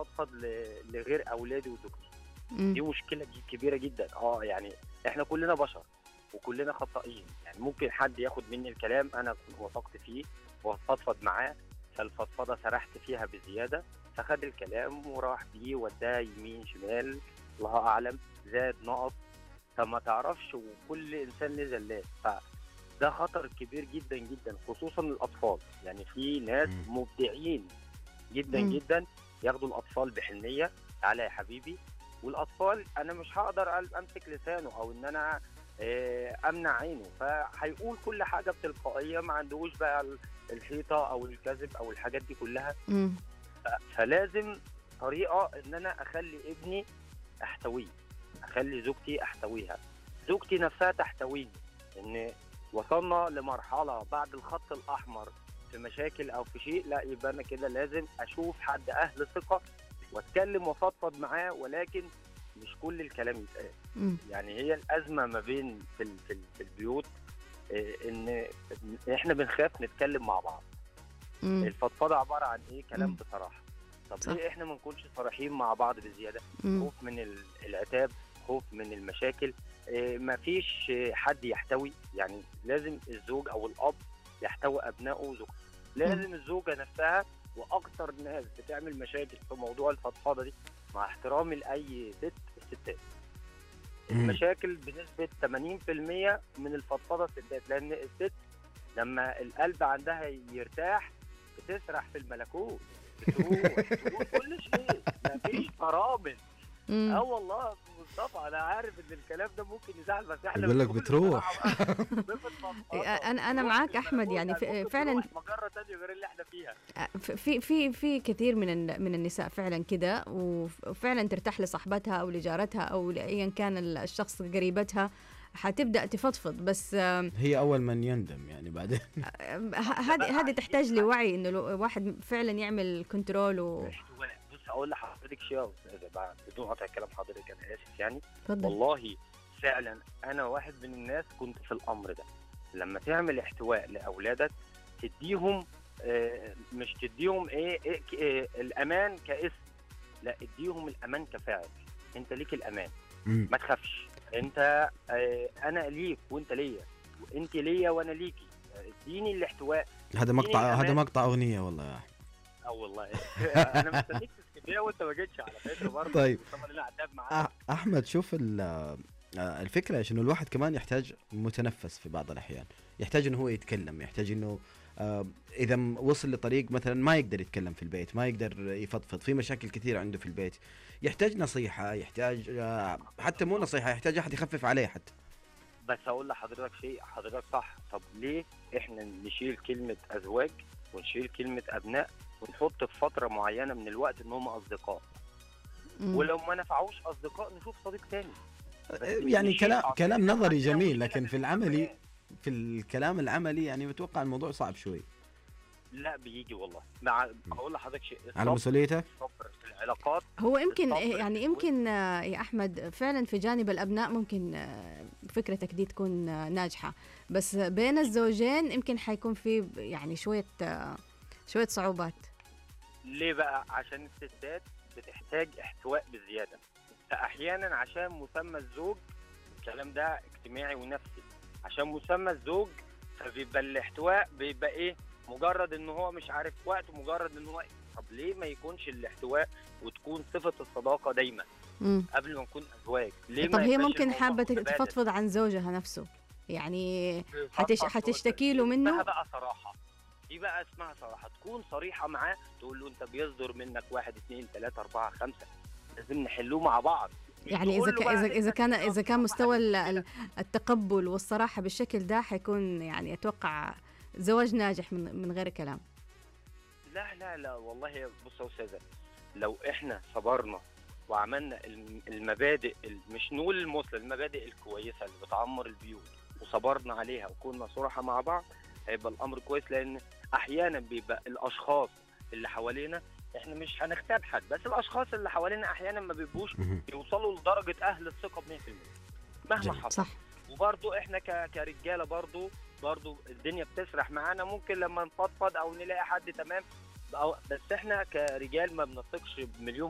افضفض ل- لغير اولادي وزوجتي مم. دي مشكله ج- كبيره جدا اه يعني احنا كلنا بشر وكلنا خطائين يعني ممكن حد ياخد مني الكلام انا كنت وثقت فيه وافضفض معاه فالفضفضه سرحت فيها بزياده فخد الكلام وراح بيه وداه يمين شمال الله اعلم زاد نقط فما تعرفش وكل انسان له زلات فده خطر كبير جدا جدا خصوصا الاطفال يعني في ناس مم. مبدعين جدا مم. جدا ياخدوا الاطفال بحنيه تعالى يا حبيبي والاطفال انا مش هقدر أل- امسك لسانه او ان انا آه، امنع عينه فهيقول كل حاجه بتلقائيه ما عندهوش بقى ال- الحيطه او الكذب او الحاجات دي كلها مم. ف- فلازم طريقه ان انا اخلي ابني احتويه اخلي زوجتي احتويها زوجتي نفسها تحتويني ان وصلنا لمرحله بعد الخط الاحمر في مشاكل او في شيء لا يبقى انا كده لازم اشوف حد اهل ثقه واتكلم وافضفض معاه ولكن مش كل الكلام يتقال مم. يعني هي الازمه ما بين في ال- في, ال- في البيوت آه، ان إن احنا بنخاف نتكلم مع بعض مم. الفضفضه عباره عن ايه كلام مم. بصراحه طب صح. ليه احنا ما نكونش صريحين مع بعض بزياده مم. خوف من ال- العتاب خوف من المشاكل ما فيش حد يحتوي يعني لازم الزوج او الاب يحتوي ابنائه وزوجته لازم الزوجه نفسها واكثر ناس بتعمل مشاكل في موضوع الفضفضه دي مع احترامي لاي ست الستات مم. المشاكل بنسبه 80% من الفضفضه الستات لان الست لما القلب عندها يرتاح بتسرح في الملكوت بتروح تقول كل شيء مفيش فرامل مم. اه والله يا أستاذ مصطفى انا عارف ان الكلام ده ممكن يزعل بس احنا يقول لك بنقول بتروح. الصراحة بقى. بنفضفض. انا انا بنروح معاك في احمد يعني الملكوت، ف- ممكن فعلا تروح مجره ثانيه غير اللي احنا فيها في في في في كثير من الن- من النساء فعلا كده وفعلا ترتاح لصاحبتها او لجارتها او لايا كان ال- الشخص قريبتها حتبدا تفضفض بس آم، هي اول من يندم يعني بعدين آم، ه- هذه هذه تحتاج لوعي انه لو واحد فعلا يعمل كنترول و احتواء بص اقول لحضرتك شيء يا استاذ بعد بدون قطع كلام حضرتك انا اسف يعني تفضل والله فعلا انا واحد من الناس كنت في الامر ده لما تعمل احتواء لاولادك تديهم آه، مش تديهم ايه, إيه, ك- إيه الامان كاسم لا اديهم الامان كفاعل انت ليك الامان مم. ما تخافش انت آه، انا ليك وانت ليا وانت ليا وانا ليكي آه، اديني الاحتواء هذا مقطع الأمان. هذا مقطع اغنيه والله يا أحمد. اه والله انا مستنيك في اسكندريه وانت ما جيتش على فكره برضه طيب. طبعا انا عتاب معاك أح- احمد شوف ال- آه، الفكره ايش انه الواحد كمان يحتاج متنفس في بعض الاحيان يحتاج انه هو يتكلم يحتاج انه آه، اذا م- وصل لطريق مثلا ما يقدر يتكلم في البيت ما يقدر يفضفض في مشاكل كثيره عنده في البيت يحتاج نصيحه يحتاج آه، حتى مو نصيحه يحتاج احد يخفف عليه حتى بس اقول لحضرتك شيء حضرتك صح طب ليه احنا نشيل كلمه ازواج ونشيل كلمه ابناء ونحط في فتره معينه من الوقت ان هم اصدقاء مم. ولو ما نفعوش اصدقاء نشوف صديق تاني بس يعني نشيل كلام أصدقاء كلام نظري عندنا جميل مشكلة لكن في في العملي الأولاد. في الكلام العملي يعني متوقع الموضوع صعب شوي لا بيجي والله مع اقول لحضرتك شيء على الصبر مسؤوليتك الصبر في العلاقات هو يمكن الصبر يعني يمكن آه، يا احمد فعلا في جانب الابناء ممكن آه، فكرتك دي تكون آه، ناجحه بس بين الزوجين يمكن حيكون في يعني شويه آه، شويه صعوبات ليه بقى عشان الستات بتحتاج احتواء بزياده فاحيانا عشان مسمى الزوج الكلام ده اجتماعي ونفسي عشان مسمى الزوج فبيبقى الاحتواء بيبقى ايه مجرد ان هو مش عارف وقت مجرد ان هو طب ليه ما يكونش الاحتواء وتكون صفه الصداقه دايما مم. قبل ما نكون ازواج ليه طب ما هي يبقاش ممكن الموضوع حابه متبادل؟ تفضفض عن زوجها نفسه يعني حتش فضفض حتشتكي له اسمها منه بقى صراحه دي بقى اسمها صراحه تكون صريحه معاه تقول له انت بيصدر منك واحد اثنين ثلاثه اربعه خمسه لازم نحلوه مع بعض مش يعني اذا تقول ك- له بقى اذا أنت اذا كان بتعرف اذا كان واحد مستوى ال- اتنين ال- التقبل والصراحه بالشكل ده حيكون يعني اتوقع زواج ناجح من من غير كلام لا لا لا والله بص يا استاذه لو احنا صبرنا وعملنا الم- المبادئ ال- مش نقول المثلى المبادئ الكويسه اللي بتعمر البيوت وصبرنا عليها وكنا صراحه مع بعض هيبقى الامر كويس لان احيانا بيبقى الاشخاص اللي حوالينا احنا مش هنغتاب حد بس الاشخاص اللي حوالينا احيانا ما بيبقوش مهم. يوصلوا لدرجه اهل الثقه ب 100% مهما جميل. حصل صح وبرضو احنا ك- كرجاله برضو برضو الدنيا بتسرح معانا ممكن لما نفضفض او نلاقي حد تمام أو بس احنا كرجال ما بنثقش بمليون